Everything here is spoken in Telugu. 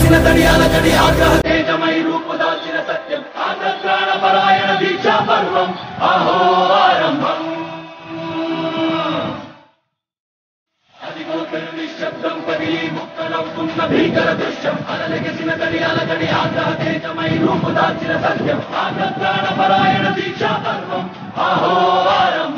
అలలెగసిన తడియాల గడి ఆగ్రహ తేజమై రూపుదాల్చిన సత్యం ఆగ్రహ పరాయణ దీక్షా పర్వం అహో ఆరంభం అదిగో పెను నిశ్శబ్దం పగిలి ముక్కలవుతున్న భీకర దృశ్యం అలలెగసిన తడియాల గడి ఆగ్రహ తేజమై రూపుదాల్చిన సత్యం ఆగ్రహ పరాయణ దీక్షా పర్వం అహో ఆరంభం